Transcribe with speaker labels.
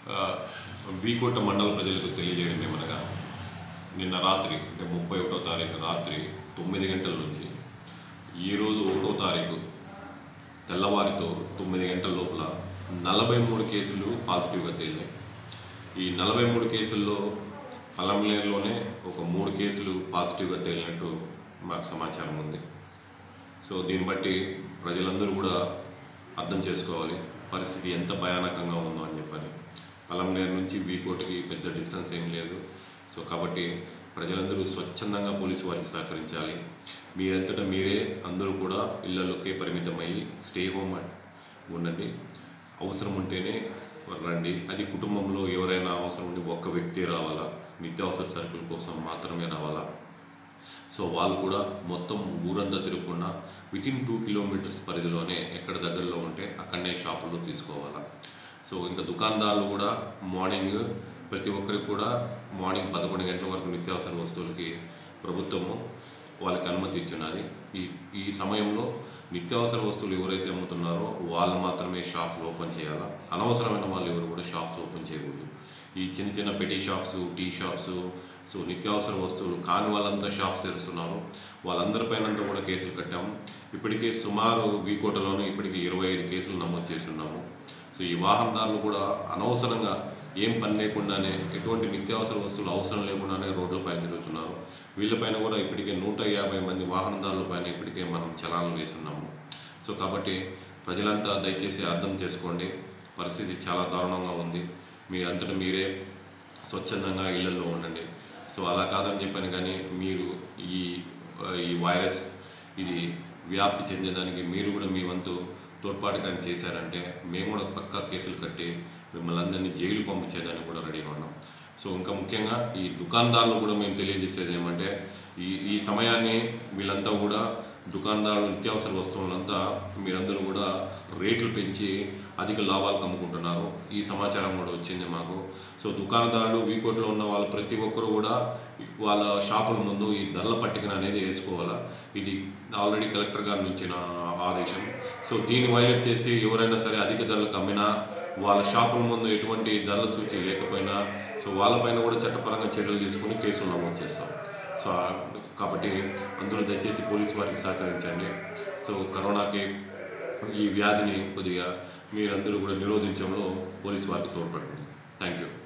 Speaker 1: ఆ, వీకోట మండల ప్రజలకు తెలియజేయడం ఏమనగా నిన్న రాత్రి అంటే ముప్పై ఒకటో తారీఖు రాత్రి తొమ్మిది గంటల నుంచి ఈరోజు ఒకటో తారీఖు తెల్లవారితో తొమ్మిది గంటల లోపల నలభై మూడు కేసులు పాజిటివ్గా తేలినాయి ఈ నలభై మూడు కేసుల్లో పలంలేరులోనే ఒక మూడు కేసులు పాజిటివ్గా తేలినట్టు మాకు సమాచారం ఉంది సో దీన్ని బట్టి ప్రజలందరూ కూడా అర్థం చేసుకోవాలి పరిస్థితి ఎంత భయానకంగా ఉందో అని చెప్పని పలంనేరు నుంచి వీకోటికి పెద్ద డిస్టెన్స్ ఏం లేదు సో కాబట్టి ప్రజలందరూ స్వచ్ఛందంగా పోలీసు వారికి సహకరించాలి మీరంతటా మీరే అందరూ కూడా ఇళ్లలోకే పరిమితమయ్యి స్టే హోమ్ ఉండండి అవసరం ఉంటేనే రండి అది కుటుంబంలో ఎవరైనా అవసరం ఉంటే ఒక్క వ్యక్తి రావాలా నిత్యావసర సరుకుల కోసం మాత్రమే రావాలా సో వాళ్ళు కూడా మొత్తం ఊరంతా తిరగకుండా వితిన్ టూ కిలోమీటర్స్ పరిధిలోనే ఎక్కడ దగ్గరలో ఉంటే అక్కడనే షాపుల్లో తీసుకోవాలా సో ఇంకా దుకాణదారులు కూడా మార్నింగ్ ప్రతి ఒక్కరికి కూడా మార్నింగ్ పదకొండు గంటల వరకు నిత్యావసర వస్తువులకి ప్రభుత్వము వాళ్ళకి అనుమతి ఇచ్చినది ఈ ఈ సమయంలో నిత్యావసర వస్తువులు ఎవరైతే అమ్ముతున్నారో వాళ్ళు మాత్రమే షాప్స్ ఓపెన్ చేయాలా అనవసరమైన వాళ్ళు ఎవరు కూడా షాప్స్ ఓపెన్ చేయకూడదు ఈ చిన్న చిన్న petty shops tea shops so నిత్యావసర వస్తువులు కాని వాళ్ళంతా షాప్స్ తెరుస్తున్నారు వాళ్ళందరిపైన అంతా కూడా కేసులు కట్టాము ఇప్పటికే సుమారు వీకోటలోనే ఇప్పటికి ఇరవై ఐదు కేసులు నమోదు చేస్తున్నాము సో ఈ వాహనదారులు కూడా అనవసరంగా ఏం పని లేకుండానే ఎటువంటి నిత్యావసర వస్తువులు అవసరం లేకుండానే రోడ్లపైన తిరుగుతున్నారు వీళ్ళపైన కూడా ఇప్పటికే నూట యాభై మంది వాహనదారుల పైన ఇప్పటికే మనం చలాన్లు వేస్తున్నాము సో కాబట్టి ప్రజలంతా దయచేసి అర్థం చేసుకోండి పరిస్థితి చాలా దారుణంగా ఉంది మీరంతటా మీరే స్వచ్ఛందంగా ఇళ్లలో ఉండండి సో అలా కాదని చెప్పాను కానీ మీరు ఈ ఈ వైరస్ ఇది వ్యాప్తి చెందేదానికి మీరు కూడా మీ వంతు తోడ్పాటు కానీ చేశారంటే మేము కూడా పక్కా కేసులు కట్టి మిమ్మల్ని అందరినీ జైలు పంపించేదానికి కూడా రెడీగా ఉన్నాం సో ఇంకా ముఖ్యంగా ఈ దుకాణదారులు కూడా మేము తెలియజేసేది ఏమంటే ఈ ఈ సమయాన్ని వీళ్ళంతా కూడా దుకాణదారులు నిత్యావసర వస్తువులంతా మీరందరూ కూడా రేట్లు పెంచి అధిక లాభాలకు అమ్ముకుంటున్నారు ఈ సమాచారం కూడా వచ్చింది మాకు సో దుకాణదారులు వీకోట్లో ఉన్న వాళ్ళు ప్రతి ఒక్కరు కూడా వాళ్ళ షాపుల ముందు ఈ ధరల పట్టికను అనేది వేసుకోవాలా ఇది ఆల్రెడీ కలెక్టర్ గారి నుంచి నా ఆదేశం సో దీన్ని వైలేట్ చేసి ఎవరైనా సరే అధిక ధరలకు అమ్మినా వాళ్ళ షాపుల ముందు ఎటువంటి ధరల సూచి లేకపోయినా సో వాళ్ళపైన కూడా చట్టపరంగా చర్యలు తీసుకుని కేసులు నమోదు చేస్తాం సో ఆ- కాబట్టి అందరూ దయచేసి పోలీసు వారికి సహకరించండి సో కరోనాకి ఈ వ్యాధిని కొద్దిగా మీరందరూ కూడా నిరోధించడంలో పోలీసు వారికి తోడ్పడండి థ్యాంక్ యూ